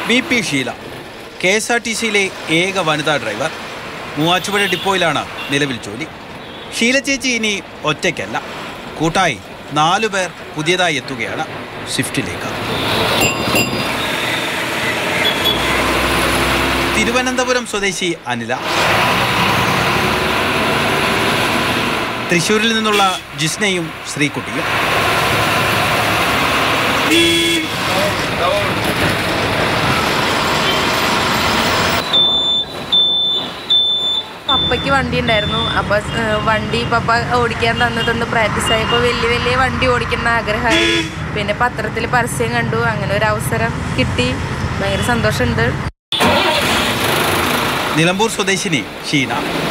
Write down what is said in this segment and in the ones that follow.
V P Sheela K S R T സിയിലെ ഏക വനിതാ ഡ്രൈവർ മൂവാറ്റുപുഴ ഡിപ്പോയിലാണ് നിലവിൽ ജോലി ഷീല ചേച്ചി ഇനി ഒറ്റയ്ക്കല്ല കൂട്ടായി നാലു പേർ പുതിയതായി എത്തുകയാണ് സ്വിഫ്റ്റിലേക്ക് തിരുവനന്തപുരം സ്വദേശി അനില തൃശ്ശൂരിൽ നിന്നുള്ള ജിസ്നയും ശ്രീകുട്ടിയും പപ്പയ്ക്ക് വണ്ടി ഉണ്ടായിരുന്നു അപ്പോൾ വണ്ടി പപ്പ ഓടിക്കാൻ തന്നതൊന്ന് പ്രാക്ടീസ് ആയപ്പോൾ വലിയ വലിയ വണ്ടി ഓടിക്കുന്ന ആഗ്രഹമായി പിന്നെ പത്രത്തിൽ പരസ്യം കണ്ടു അങ്ങനെ ഒരു അവസരം കിട്ടി ഭയങ്കര സന്തോഷമുണ്ട് നിലമ്പൂർ സ്വദേശിനി ഷീന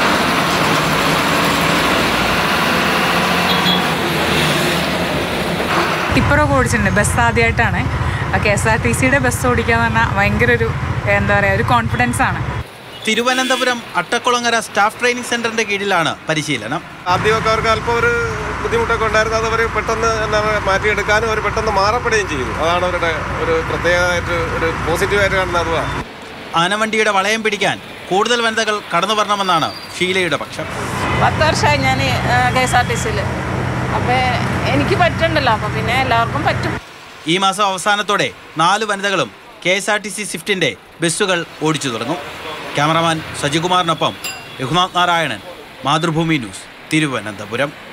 ടിപ്പറൊക്കെ ഓടിച്ചിട്ടുണ്ട് ബസ് ആദ്യമായിട്ടാണ് കെ എസ് ആർ ടി സിയുടെ ബസ് ഓടിക്കുക എന്ന് പറഞ്ഞാൽ ഭയങ്കര ഒരു എന്താ പറയുക ഒരു കോൺഫിഡൻസ് ആണ് തിരുവനന്തപുരം അട്ടക്കുളങ്ങര സ്റ്റാഫ് ട്രെയിനിങ് സെന്ററിന്റെ കീഴിലാണ് പരിശീലനം ആദ്യമൊക്കെ അവർക്ക് അല്പം ഒരു ബുദ്ധിമുട്ടൊക്കെ ഉണ്ടായിരുന്നു അത് അവർ പെട്ടെന്ന് എന്താ പറയുക മാറ്റിയെടുക്കാനും അവർ പെട്ടെന്ന് മാറപ്പെടുകയും ചെയ്തു അതാണ് അവരുടെ ഒരു പ്രത്യേകമായിട്ട് ഒരു പോസിറ്റീവായിട്ട് കാണുന്ന അതുമാണ് ആനവണ്ടിയുടെ വളയം പിടിക്കാൻ കൂടുതൽ വനിതകൾ കടന്നു വരണമെന്നാണ് ഷീലയുടെ പക്ഷം പത്ത് വർഷമായി ഞാൻ കെ എസ് ആർ ടി സിയിൽ അപ്പോൾ എനിക്ക് പറ്റുന്നുണ്ടല്ലോ അപ്പോൾ പിന്നെ എല്ലാവർക്കും പറ്റും ഈ മാസം അവസാനത്തോടെ നാല് വനിതകളും K S R T C സ്വിഫ്റ്റിന്റെ ബസ്സുകൾ ഓടിച്ചു തുടങ്ങും ക്യാമറമാൻ സജികുമാറിനൊപ്പം രഘുനാഥ് നാരായണൻ മാതൃഭൂമി ന്യൂസ് തിരുവനന്തപുരം